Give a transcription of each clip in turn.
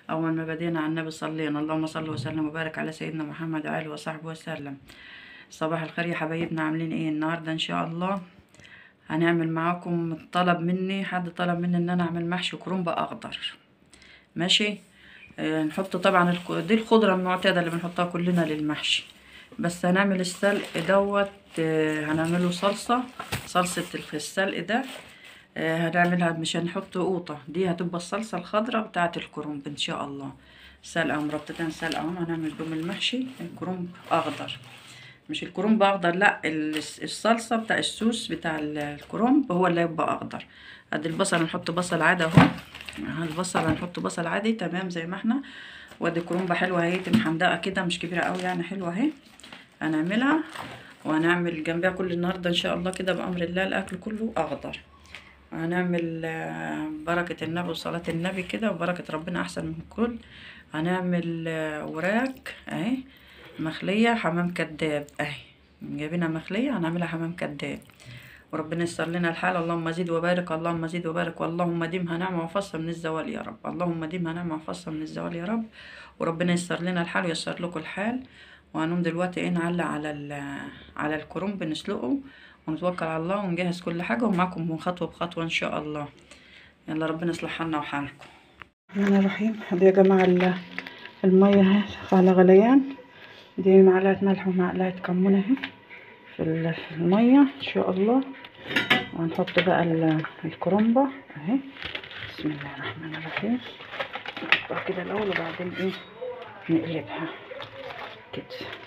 أول ما بدينا على النبي صلينا اللهم صل وسلم وبارك على سيدنا محمد وآله وصحبه وسلم صباح الخير يا حبايبنا عاملين ايه النهاردة ان شاء الله هنعمل معاكم طلب مني حد طلب مني ان انا اعمل محشي كرنب اخضر ماشي آه، نحط طبعا الك- دي الخضرة المعتادة اللي بنحطها كلنا للمحشي بس هنعمل السلق دوت آه، هنعمله صلصة صلصة الخ- السلق ده آه، هنعملها مش هنحط قوطة دي هتبقى الصلصة الخضراء بتاعة الكرنب ان شاء الله سلقة مربطتين سلقة اهم هنعمل بهم المحشي الكرنب اخضر مش الكرنب اخضر لا ال- الصلصة بتاع السوس بتاع ال- الكرنب هو اللي يبقى اخضر ادي البصل هنحط بصل عادي اهو ها البصل هنحط بصل عادي تمام زي ما احنا وادي كرنبة حلوة اهي محندقة كده مش كبيرة قوي يعني حلوة اهي هنعملها وهنعمل جنبها كل النهاردة ان شاء الله كده بأمر الله الاكل كله اخضر هنعمل آه، بركة النبي وصلاة النبي كده وبركة ربنا أحسن من الكل هنعمل آه، وراك أهي مخلية حمام كداب أهي جايبينها مخلية هنعملها حمام كداب وربنا يسر لنا الحال اللهم زد وبارك اللهم زد وبارك واللهم ديمها نعمة وفصل من الزوال يا رب اللهم ديمها نعمة وفصل من الزوال يا رب وربنا يسر لنا الحال ويسر لكم الحال وهنقوم دلوقتي ايه نعلق على ال- على الكرنب نسلقه ونتوكل على الله ونجهز كل حاجة ومعكم من خطوة بخطوة إن شاء الله يلا ربنا يصلح حالنا وحالكم الرحمن الرحيم دي يا جماعة ال- المية اهي على غليان دي معلقة ملح ومعلقة كمون اهي في ال- في المية إن شاء الله وهنحط بقى ال- الكرنبة اهي بسم الله الرحمن الرحيم نحطها كده الأول وبعدين ايه نقلبها كده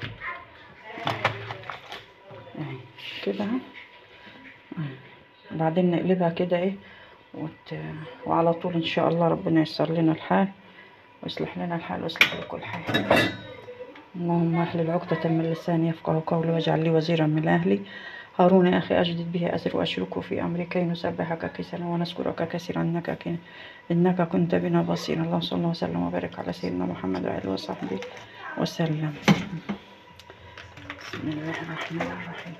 اهي كده اهي بعدين نقلبها كده ايه وت... وعلى طول ان شاء الله ربنا ييسر لنا الحال ويصلح لنا الحال ويصلح لكل حال اللهم احلل عقدة من لساني يفقه قولي واجعل لي وزيرا من اهلي هارون يا اخي اجدد به ازر واشركه في امري كي نسبحك كثيرا ونذكرك كثيرا انك ك- انك كنت بنا بصيرا اللهم صل وسلم وبارك على سيدنا محمد وعلى اله وصحبه وسلم بسم الله الرحمن الرحيم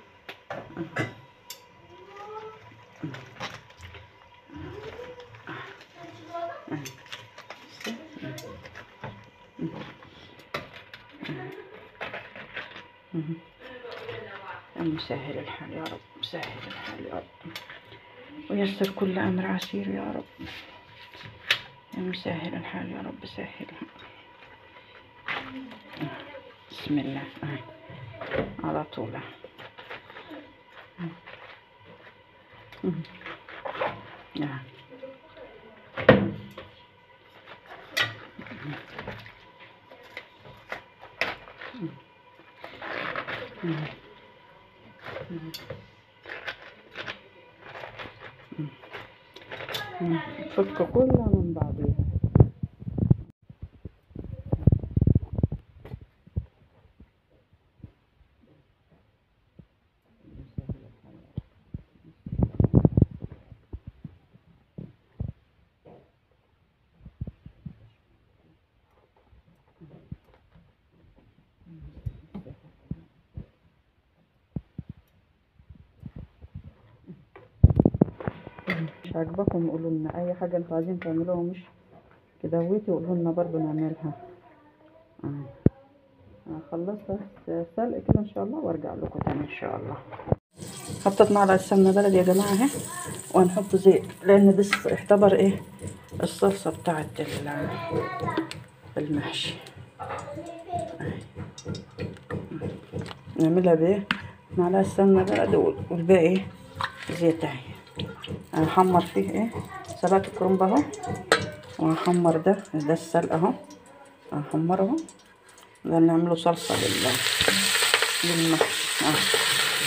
يا مسهل الحال يا رب مسهل الحال يا رب ويسر كل أمر عسير يا رب يا مسهل الحال يا رب سهل بسم الله آه. على طول آه. آه. فك كلها من بعضيها مش عاجباكم قولوا لنا اي حاجه انتوا عايزين تعملوها مش كده ويتي قولوا لنا برضه نعملها آه. آه، خلصت سلق كده ان شاء الله وارجع لكم تاني ان شاء الله حطيت معلقه سمنه بلدي يا جماعه اهي وهنحط زيت لان دي الص- يعتبر ايه الصلصه بتاعت ال- المحشي أهي. نعملها بايه معلقه سمنه بلدي وال- والباقي ايه زيت اهي هنحمر فيه ايه سلقة الكرنب اهو وهحمر ده ده السلق اهو هنحمره اهو ده نعمله صلصة لل للمحشي اه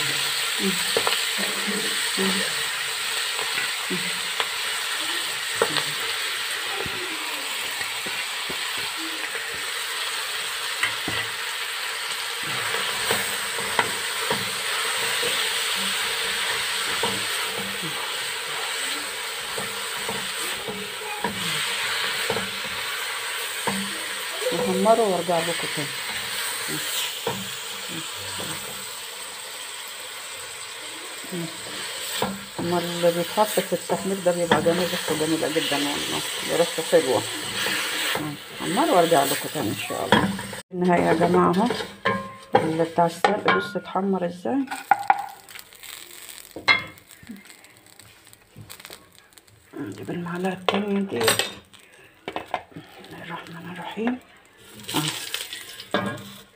نحمره وارجع لكم تاني اما اللي بيتحط في التحمير ده بيبقى جميل ريحته جميلة جدا والله ريحته حلوة عمال وارجع لكم تاني ان شاء الله النهاية يا جماعة اهو اللي بتاع السلق بص اتحمر ازاي نجيب المعلقة التانية دي بسم الله الرحمن الرحيم اه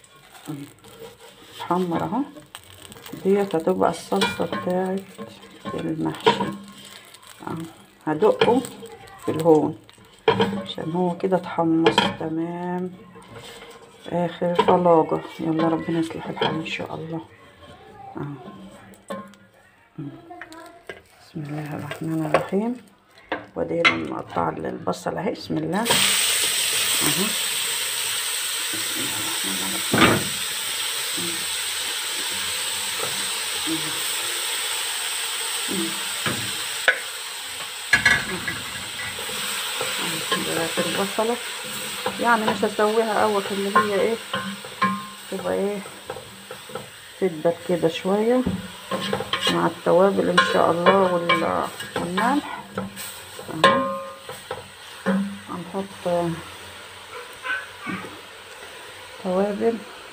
اتحمر اهو ديت هتبقى الصلصة بتاعت المحشي اه هدقه في الهون عشان هو كده اتحمص تمام اخر طلاجة يلا ربنا يصلح الحال ان شاء الله اه بسم الله الرحمن الرحيم ودي مقطع البصل اهي بسم الله اهو بسم الله الرحمن الرحيم دلوقتي البصلة يعني مش هسويها اول اللي هي ايه تبقى ايه تدبل كده شوية مع التوابل ان شاء الله وال- والملح اهو هنحط توابل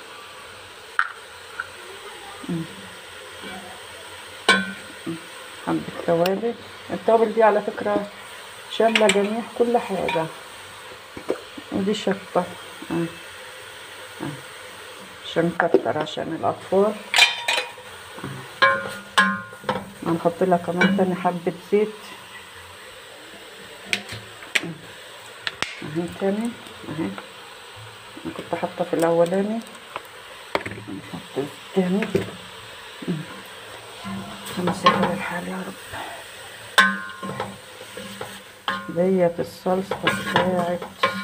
حبة توابل التوابل دي على فكرة شاملة جميع كل حاجة ودي شطة آه. آه. عشان كتر عشان الأطفال آه. هنحط لها كمان تاني حبة زيت اهي تاني اهي انا كنت حاطة في الأولاني نحط التاني نسهل الحال يا رب ديت الصلصة بتاعت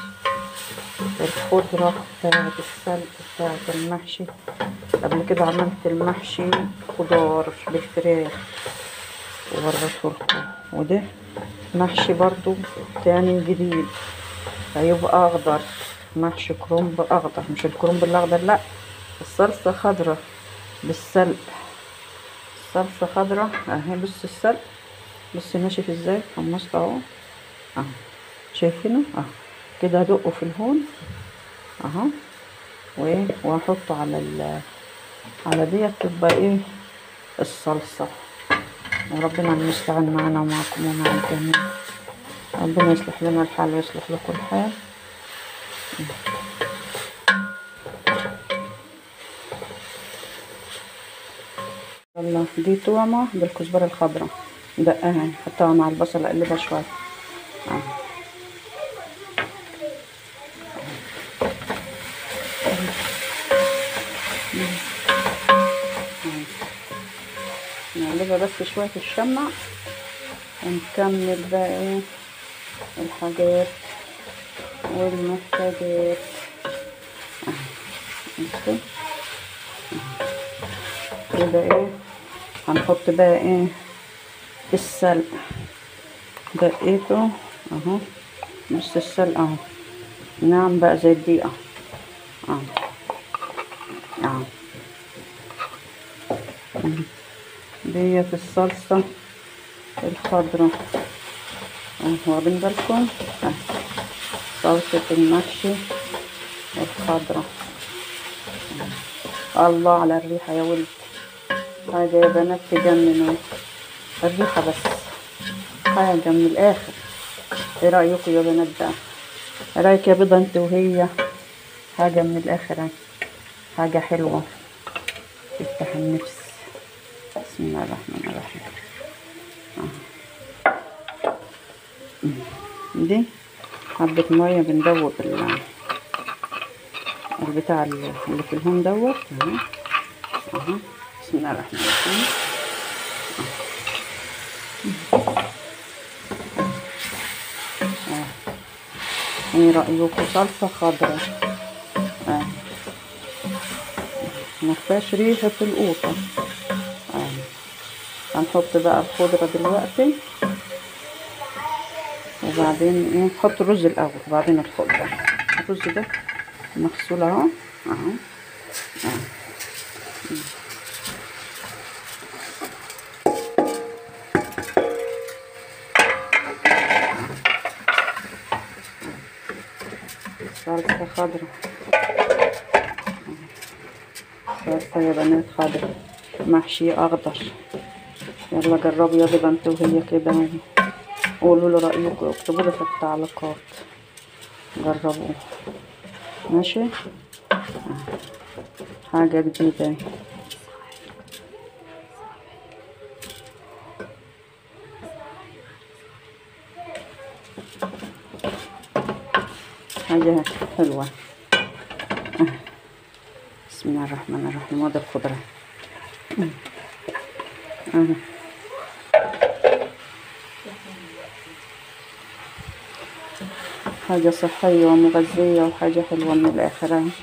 الخضرة بتاعت السلق بتاعت المحشي قبل كده عملت المحشي خضار بالفراخ ووريته لكم وده محشي برضو تاني جديد هيبقى أخضر محشي كرنب أخضر مش الكرنب الأخضر لأ الصلصة خضرة بالسلق الصلصة خضرة اهي بص السلق بص ناشف ازاي حمصت اهو اهو شايفينه اهو كده هدقه في الهون اهو وايه واحطه على ال على ديت تبقى ايه الصلصة وربنا المستعان معانا ومعكم ومع الجميع ربنا يصلح لنا الحال ويصلح لكم الحال يلا دي تومة بالكزبرة الخضراء دقها حطها مع البصل اقلبها شوية آه. نقلبها بس شوية في الشمع ونكمل بقى ايه الحاجات والمحتاجات آه. ماشي كده ايه هنحط بقى ايه السلق دقيته اهو بص السلق اهو ناعم بقى زي الدقيقة اه اه مم. ديت الصلصة الخضرا اهو واخدين بالكم اه. صلصة المحشي الخضرا الله على الريحة يا ولد حاجة يا بنات تجنن الريحة بس حاجة من الآخر ايه رأيكم يا بنات بقى ايه رأيك يا بيضة انت وهي حاجة من الآخر اهي. حاجة حلوة تفتح النفس بسم الله الرحمن الرحيم آه. دي حبة مية بندوب ال- البتاع اللي اللي في الهون دوت اهو اهو بسم الله الرحمن الرحيم آه. ايه رأيكم صلصة خضراء آه. مفيهاش ريحة القوطة آه. هنحط بقى الخضرة دلوقتي وبعدين ايه نحط الرز الاول وبعدين الخضرة الرز ده مغسول اهو اهو آه. صلصة خضرا صلصة يا بنات خضرا محشي أخضر يلا جربوا يا بنات انتوا وهي كده قولوا لي رأيكم اكتبوا لي في التعليقات جربوا ماشي حاجة جديدة اهي. حاجة حلوة آه. بسم الله الرحمن الرحيم وادي الخضرة آه. آه. حاجة صحية ومغذية وحاجة حلوة من الآخر أهي.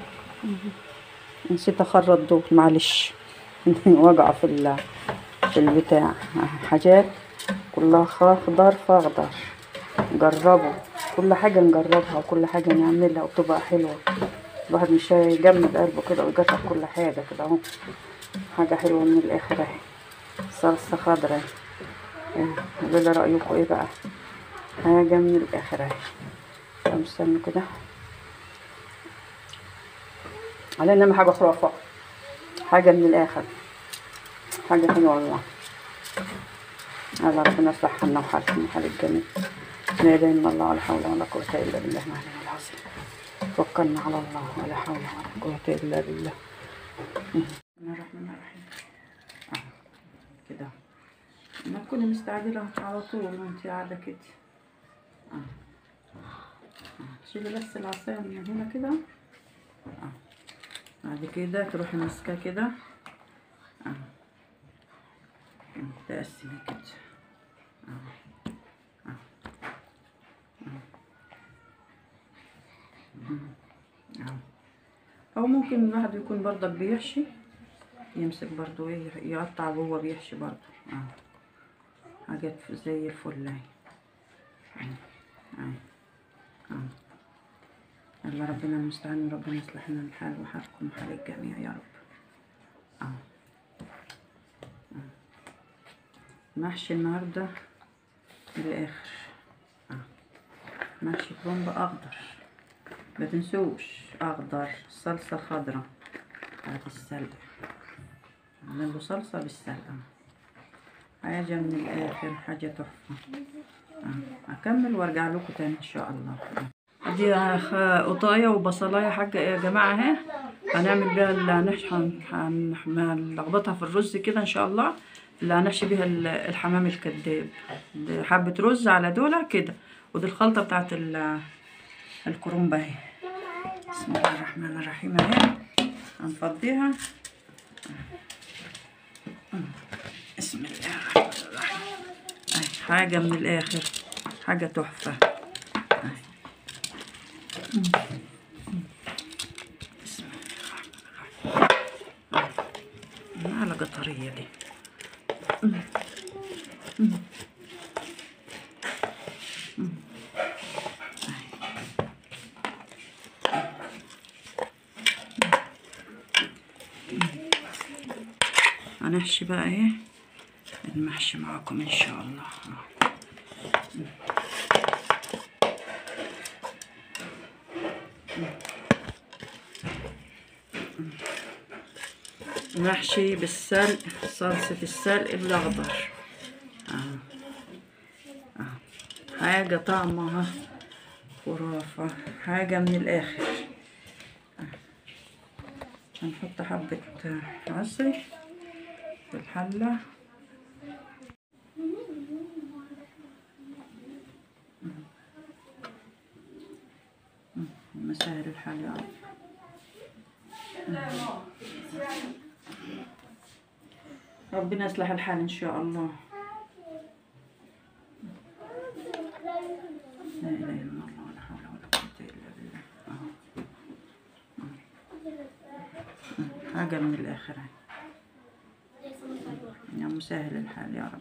نسيت أخرط دول معلش وقع في ال في البتاع آه. حاجات كلها خضر فاخضر جربوا كل حاجة نجربها وكل حاجة نعملها وتبقى حلوة الواحد مش هيجمد قلبه كده ويجرب كل حاجة كده اهو حاجة حلوة من الآخر اهي صلصة خضرا اهي قولوا لي رأيكم ايه بقى حاجة من الآخر اهي طب استنوا كده علينا حاجة خرافة حاجة من الآخر حاجة حلوة والله الله ربنا يصلح حالنا وحالكم وحال الجميع لا اله الا الله ولا حول ولا قوة الا بالله العلي العظيم توكلنا على الله ولا حول ولا قوة الا بالله بسم الله الرحمن الرحيم آه، كده ما تكوني مستعجلة على طول وانت قاعدة كده آه. آه، شيلي بس العصاية من هنا كده آه. بعد كده تروحي ماسكاه كده آه. آه، تقسمي كده آه. او ممكن الواحد يكون برضك بيحشي يمسك برضو ايه يقطع وهو بيحشي برضو اه حاجات زي الفل اهي اه اه اه يلا ربنا المستعان ربنا يصلح لنا الحال وحالكم وحال الجميع يا رب اه آه. محشي النهارده بالاخر اه محشي كرنب اخضر ما تنسوش اخضر صلصة خضرا بعد السلق عمل له صلصة بالسلقة حاجة من الآخر حاجة تحفة آه. أكمل وأرجع لكم تاني إن شاء الله دي خ- قطاية وبصلاية حاجة يا جماعة اهي هنعمل بيها اللي هنحشي هن- هن- هنلخبطها في الرز كده إن شاء الله اللي هنحشي بيها ال- الحمام الكداب دي حبة رز على دولة كده ودي الخلطة بتاعت ال- الكرنبة اهي بسم الله الرحمن الرحيم اهي هنفضيها بسم الله الرحمن الرحيم اهي حاجة من الآخر حاجة تحفة أهي. بسم الله الرحمن الرحيم أهي. معلقة طرية دي هنحشي بقى ايه المحشي معاكم ان شاء الله محشي بالسلق صلصة السلق الأخضر آه. آه. حاجة طعمها خرافة حاجة من الآخر آه. هنحط حبة عسل في الحلة مساهل الحال يا رب ربنا يصلح الحال ان شاء الله لا اله الا الله ولا حول ولا قوه الا بالله آه. آه. حاجه من الاخر أهي. يا مسهل الحال يا رب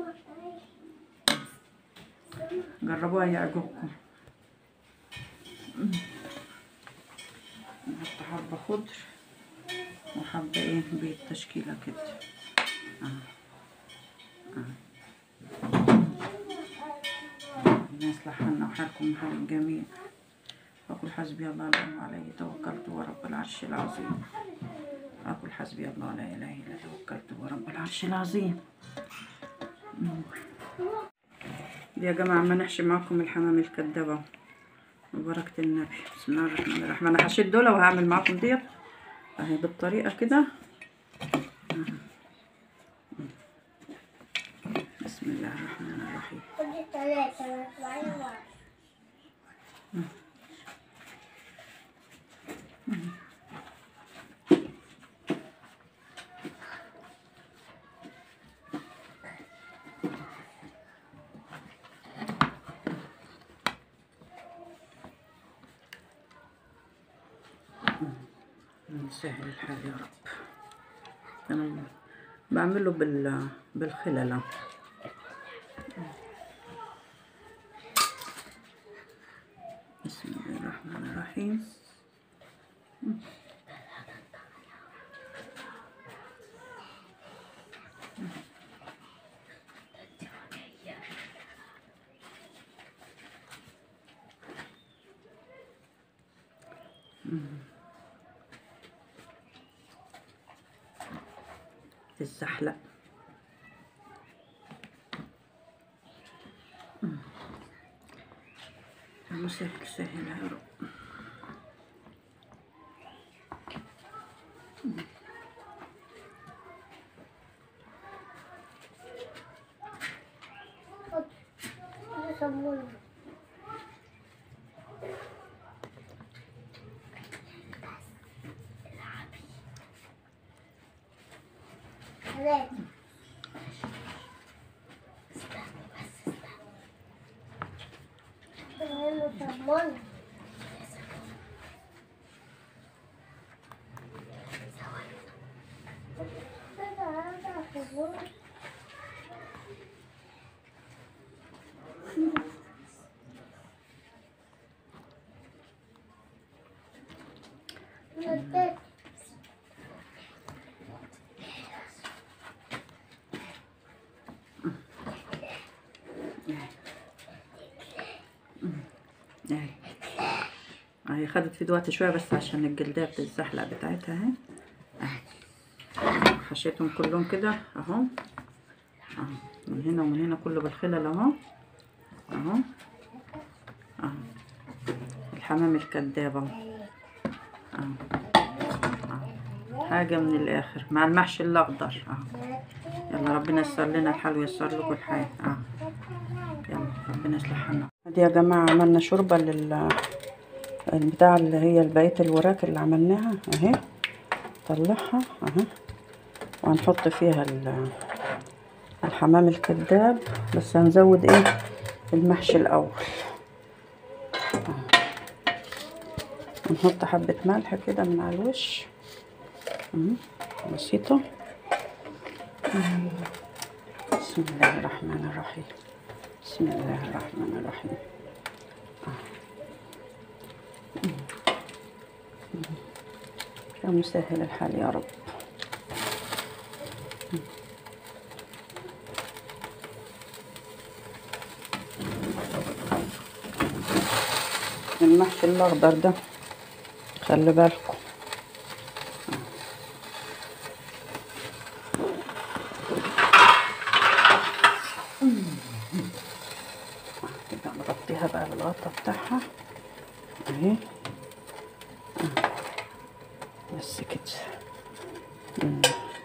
جربوها يعجبكم نحط حبة خضر وحبة ايه بيض تشكيلة كده آه. آه. ربنا يصلح حالنا وحالكم وحال الجميع وكل أقول حسبي الله لا إله عليه توكلت ورب العرش العظيم أقول حسبي الله لا إله إلا توكلت ورب العرش العظيم يا جماعة ما نحشي معكم الحمام الكدابة ببركة النبي بسم الله الرحمن الرحيم أنا هشيل دول وهعمل معاكم ديت أهي بالطريقة كده بسم الله الرحمن الرحيم خدي ثلاثة معايا واحد يسهل الحال يا رب أنا بعمله بال بالخللة بسم الله الرحمن الرحيم الزحلق أم. سهل سهل يا رب خدي صابون ثلاثة استنى صابون Thank اهي اهي خدت في وقت شوية بس عشان الجلدية بتتزحلق بتاعتها اهي اهي حشيتهم كلهم كده اهو اهو من هنا ومن هنا كله بالخلل اهو اهو اهو الحمام الكداب اهو اهو اهو حاجة من الآخر مع المحشي الأخضر اهو يلا ربنا ييسر لنا الحال وييسر لكم الحال اهو يلا ربنا يصلح حالنا دي يا جماعة عملنا شوربة لل البتاع اللي هي بقية الوراك اللي عملناها اهي طلعها اهي وهنحط فيها ال- الحمام الكذاب بس هنزود ايه المحشي الاول أهو. ونحط حبة ملح كده من على الوش أهو. بسيطة أهو. بسم الله الرحمن الرحيم بسم الله الرحمن الرحيم يا مسهل الحال يا رب المحشي الاخضر ده خلي بالكم كده نغطيها بقى بالغطا بتاعها اهي آه. بس كده مم.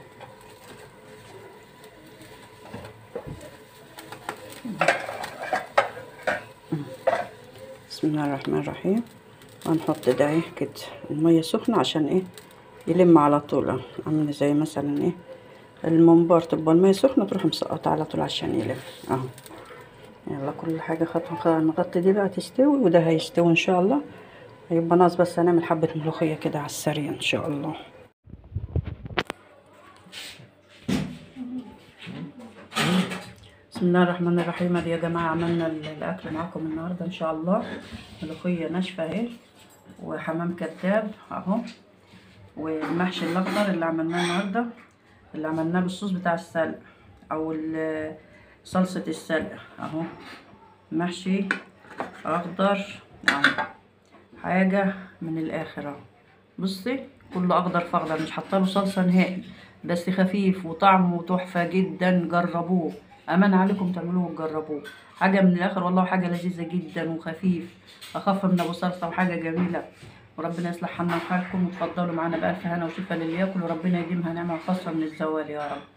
مم. بسم الله الرحمن الرحيم وهنحط ده ايه كده المية سخنة عشان ايه يلم على طول أهو. عامل زي مثلا ايه الممبار تبقى المية سخنة تروح مسقطة على طول عشان يلم اهو يلا كل حاجة خطوة خطوة نغطي دي بقى تستوي وده هيستوي ان شاء الله هيبقى ناقص بس هنعمل حبة ملوخية كده على السريع ان شاء الله بسم الله الرحمن الرحيم ادي يا جماعة عملنا ال- الاكل معاكم النهاردة ان شاء الله ملوخية ناشفة اهي وحمام كذاب اهو والمحشي الاخضر اللي عملناه النهاردة اللي عملناه بالصوص بتاع السلق او ال- صلصة السلق اهو محشي اخضر اهو حاجة من الآخر اهو بصي كله أخضر في أخضر مش حاطة له صلصة نهائي بس خفيف وطعمه تحفة جدا جربوه أمان عليكم تعملوه وتجربوه حاجة من الآخر والله حاجة لذيذة جدا وخفيف أخف من أبو صلصة وحاجة جميلة وربنا يصلح حالنا وحالكم وتفضلوا معانا بألف هنا وشفا للي ياكل وربنا يديمها نعمة خاصة من الزوال يا رب